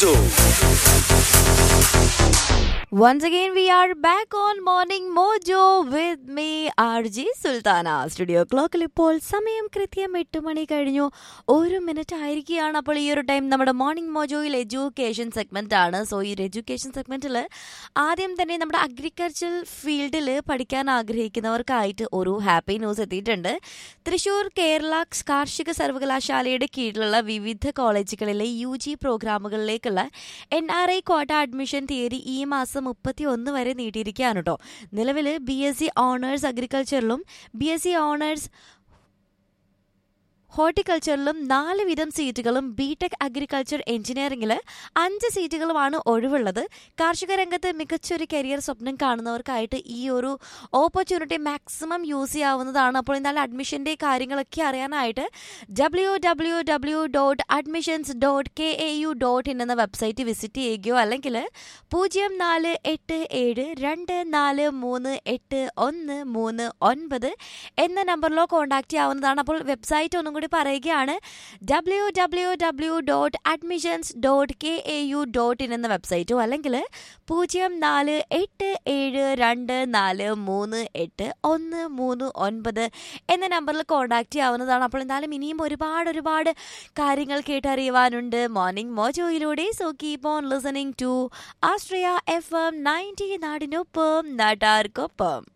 Mojo. Once again, we are back on Morning Mojo with me, RG Sultana. Studio ക്ലോക്കിൽ ഇപ്പോൾ സമയം കൃത്യം എട്ട് മണി കഴിഞ്ഞു ഒരു മിനിറ്റ് ആയിരിക്കുകയാണ് അപ്പോൾ ഈ ഒരു ടൈം നമ്മുടെ മോർണിംഗ് മോജോയിൽ എഡ്യൂക്കേഷൻ സെഗ്മെന്റ് ആണ് സോ ഈ ഒരു എഡ്യൂക്കേഷൻ സെഗ്മെന്റിൽ ആദ്യം തന്നെ നമ്മുടെ അഗ്രികൾച്ചർ ഫീൽഡിൽ പഠിക്കാൻ ആഗ്രഹിക്കുന്നവർക്കായിട്ട് ഒരു ഹാപ്പി ന്യൂസ് എത്തിയിട്ടുണ്ട് തൃശൂർ കേരള കാർഷിക സർവകലാശാലയുടെ കീഴിലുള്ള വിവിധ കോളേജുകളിലെ യു ജി പ്രോഗ്രാമുകളിലേക്കുള്ള N R I quota admission തീയതി ഈ മാസം മുപ്പത്തി ഒന്ന് വരെ നീട്ടിയിരിക്കുകയാണ് കേട്ടോ നിലവിൽ ബി എസ് സി ഓണേഴ്സ് അഗ്രികൾച്ചറിലും ബി എസ് സി ഓണേഴ്സ് ഹോർട്ടിക്കൾച്ചറിലും നാല് വീതം സീറ്റുകളും ബി ടെക് അഗ്രികൾച്ചർ എഞ്ചിനീയറിംഗിൽ അഞ്ച് സീറ്റുകളുമാണ് ഒഴിവുള്ളത് കാർഷിക രംഗത്ത് മികച്ചൊരു കരിയർ സ്വപ്നം കാണുന്നവർക്കായിട്ട് ഈ ഒരു ഓപ്പർച്യൂണിറ്റി മാക്സിമം യൂസ് ചെയ്യാവുന്നതാണ് അപ്പോൾ എന്നാൽ അഡ്മിഷൻ്റെ കാര്യങ്ങളൊക്കെ അറിയാനായിട്ട് W W W dot admissions dot K A U dot in എന്ന വെബ്സൈറ്റ് വിസിറ്റ് ചെയ്യുകയോ അല്ലെങ്കിൽ പൂജ്യം നാല് എട്ട് ഏഴ് രണ്ട് നാല് മൂന്ന് എട്ട് ഒന്ന് മൂന്ന് ഒൻപത് എന്ന നമ്പറിലോ കോൺടാക്ട് ചെയ്യാവുന്നതാണ് അപ്പോൾ വെബ്സൈറ്റ് ഒന്നും കൂടി പറയുകയാണ് W W W dot admissions dot K A U dot in എന്ന വെബ്സൈറ്റോ അല്ലെങ്കിൽ പൂജ്യം നാല് എട്ട് ഏഴ് രണ്ട് നാല് മൂന്ന് എട്ട് ഒന്ന് മൂന്ന് ഒൻപത് എന്ന നമ്പറിൽ കോൺടാക്ട് ചെയ്യാവുന്നതാണ് അപ്പോൾ എന്തായാലും ഇനിയും ഒരുപാട് ഒരുപാട് കാര്യങ്ങൾ കേട്ടറിയുവാനുണ്ട് മോർണിംഗ് മോജോയിലൂടെ so keep on listening to Astria F M ninety നാടിനൊപ്പം നാട്ടാർക്കൊപ്പം